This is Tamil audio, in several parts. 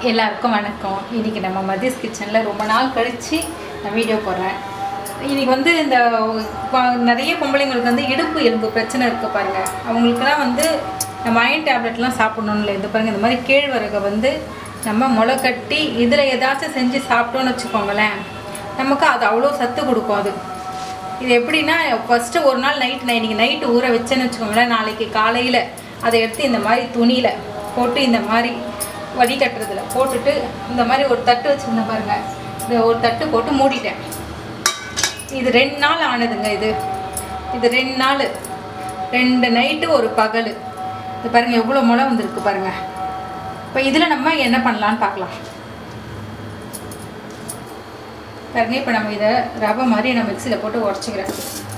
எல்லாருக்கும் வணக்கம் இன்றைக்கி நம்ம மதிஸ் கிச்சனில் ரொம்ப நாள் கழித்து நான் வீடியோ போடுறேன் இன்றைக்கி வந்து இந்த ப- நிறைய பொம்பளைங்களுக்கு வந்து இடுப்பு எலும்பு பிரச்சனை இருக்குது பாருங்கள் அவங்களுக்குலாம் வந்து நம்ம அயன் டேப்லெட்லாம் சாப்பிடணும்ல இந்த பாருங்கள் இந்த மாதிரி கேழ்வரகை வந்து நம்ம முளை கட்டி இதில் ஏதாச்சும் செஞ்சு சாப்பிட்டோன்னு வச்சுக்கோங்களேன் நமக்கு அது அவ்வளோ சத்து கொடுக்கும் அது இது எப்படின்னா ஃபஸ்ட்டு ஒரு நாள் நைட் நான் இன்றைக்கி நைட்டு ஊற வச்சேன்னு வச்சுக்கோங்களேன் நாளைக்கு காலையில் அதை எடுத்து இந்த மாதிரி துணியில் போட்டு இந்த மாதிரி வடிகட்டுறதுல போட்டுட்டு இந்த மாதிரி ஒரு தட்டு வச்சுருந்தேன் பாருங்க இந்த ஒரு தட்டு போட்டு மூடிட்டேன் இது ரெண்டு நாள் ஆனதுங்க இது இது ரெண்டு நாள் ரெண்டு நைட்டு ஒரு பகல் இது பாருங்கள் எவ்வளோ முளை வந்திருக்கு பாருங்கள் இப்போ இதில் நம்ம என்ன பண்ணலான்னு பார்க்கலாம் பாருங்க இப்போ நம்ம இதை ரவை மாதிரி நான் மிக்சியில் போட்டு உடச்சிக்கிறேன்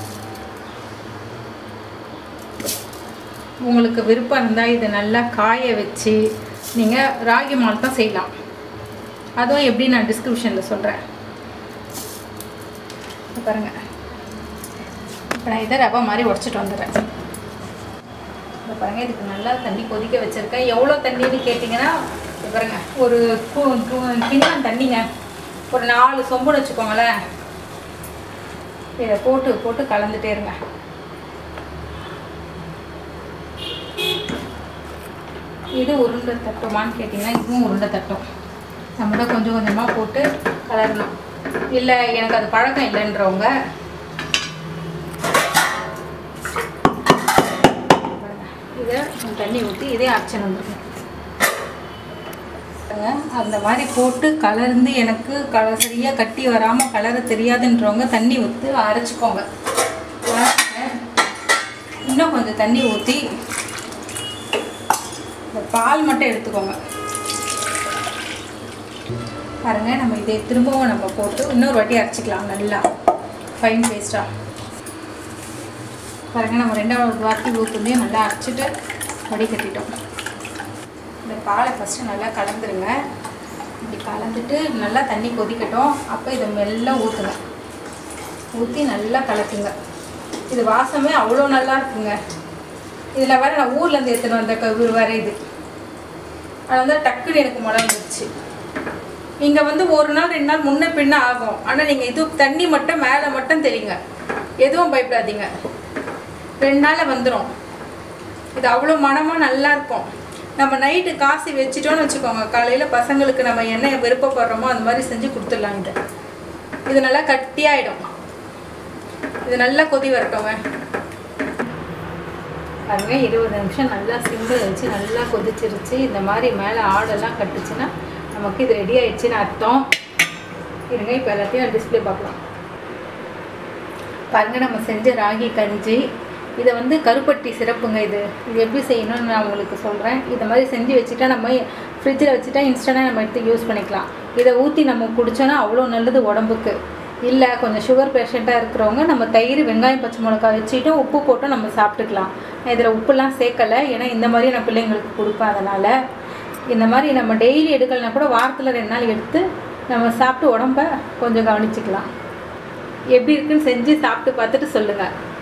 உங்களுக்கு விருப்பம் இருந்தால் இதை நல்லா காய வச்சு நீங்கள் ராகி மால் தான் செய்யலாம் அதுவும் எப்படி நான் டிஸ்கிரிப்ஷனில் சொல்கிறேன் பாருங்க இப்போ நான் இதை ரவை மாதிரி உடச்சிட்டு வந்துடுறேன் இப்போ பாருங்க இதுக்கு நல்லா தண்ணி கொதிக்க வச்சுருக்கேன் எவ்வளோ தண்ணின்னு கேட்டிங்கன்னா இங்க பாருங்க ஒரு கு- கு- கிண்ணம் தண்ணிங்க ஒரு நாலு சொம்புன்னு வச்சுக்கோங்களேன் இதை போட்டு போட்டு கலந்துட்டே இருங்க இது உருண்டை தட்டுமான்னு கேட்டிங்கன்னா இதுவும் உருண்டை தட்டும் நம்ம தான் கொஞ்சம் கொஞ்சமாக போட்டு கலரணும் இல்லை எனக்கு அது பழக்கம் இல்லைன்றவங்க இதை கொஞ்சம் தண்ணி ஊற்றி இதே அரைச்சல் வந்துருக்கும் அந்த மாதிரி போட்டு கலர்ந்து எனக்கு கல சரியாக கட்டி வராமல் கலர தெரியாதுன்றவங்க தண்ணி ஊற்றி அரைச்சிக்கோங்க அரைச்சிட்டு இன்னும் கொஞ்சம் தண்ணி ஊற்றி இந்த பால் மட்டும் எடுத்துக்கோங்க பாருங்க நம்ம இதை திரும்பவும் நம்ம போட்டு இன்னொரு வாட்டி அரைச்சிக்கலாம் நல்லா ஃபைன் பேஸ்ட்டாக பாருங்க நம்ம ரெண்டாவது வாட்டி ஊற்றுமே நல்லா அரைச்சிட்டு வடிகட்டிட்டோம் இந்த பாலை ஃபஸ்ட்டு நல்லா கலந்துருங்க இப்படி கலந்துட்டு நல்லா தண்ணி கொதிக்கட்டும் அப்போ இதை மெல்ல ஊற்றுங்க ஊற்றி நல்லா கலக்குங்க இது வாசமே அவ்வளோ நல்லா இருக்குங்க இதில் வேறு நான் ஊர்லேருந்து எடுத்துகிட்டு வந்த கவுரு வேறு இது அது வந்து டக்குன்னு எனக்கு முளை வந்துருச்சு இங்கே வந்து ஒரு நாள் ரெண்டு நாள் முன்ன பின்ன ஆகும் ஆனால் நீங்கள் இது தண்ணி மட்டும் மேலே மட்டும் தெரியுங்க எதுவும் பயப்படாதீங்க ரெண்டு நாளில் வந்துடும் இது அவ்வளோ மனமாக நல்லா இருக்கும் நம்ம நைட்டு காசி வச்சிட்டோம்னு வச்சுக்கோங்க காலையில் பசங்களுக்கு நம்ம என்ன விருப்பப்படுறோமோ அந்த மாதிரி செஞ்சு கொடுத்துடலாம் இதை இது நல்லா கட்டியாயிடும் இது நல்லா கொதி வரட்டுங்க பாருங்க இருபது நிமிஷம் நல்லா சிம்பிள் வச்சு நல்லா கொதிச்சிருச்சு இந்த மாதிரி மேலே ஆடெல்லாம் கட்டுச்சுன்னா நமக்கு இது ரெடி ஆயிடுச்சுன்னு அர்த்தம் இருங்க இப்போ எல்லாத்தையும் டிஸ்பிளே பார்க்கலாம் பாருங்க நம்ம செஞ்ச ராகி கஞ்சி இதை வந்து கருப்பட்டி சிறப்புங்க இது இது எப்படி செய்யணும்னு நான் உங்களுக்கு சொல்கிறேன் இதை மாதிரி செஞ்சு வச்சுட்டா நம்ம ஃப்ரிட்ஜில் வச்சுட்டா இன்ஸ்டண்ட்டாக நம்ம எடுத்து யூஸ் பண்ணிக்கலாம் இதை ஊற்றி நம்ம குடித்தோன்னா அவ்வளோ நல்லது உடம்புக்கு இல்லை கொஞ்சம் சுகர் பேஷண்ட்டாக இருக்கிறவங்க நம்ம தயிர் வெங்காயம் பச்சை மிளகாய் வச்சுட்டு உப்பு போட்டு நம்ம சாப்பிட்டுக்கலாம் இதில் உப்புலாம் சேர்க்கலை ஏன்னா இந்த மாதிரி நான் பிள்ளைங்களுக்கு கொடுப்பேன் அதனால் இந்த மாதிரி நம்ம டெய்லி எடுக்கலைனா கூட வாரத்தில் ரெண்டு நாள் எடுத்து நம்ம சாப்பிட்டு உடம்ப கொஞ்சம் கவனிச்சுக்கலாம் எப்படி இருக்குன்னு செஞ்சு சாப்பிட்டு பார்த்துட்டு சொல்லுங்கள்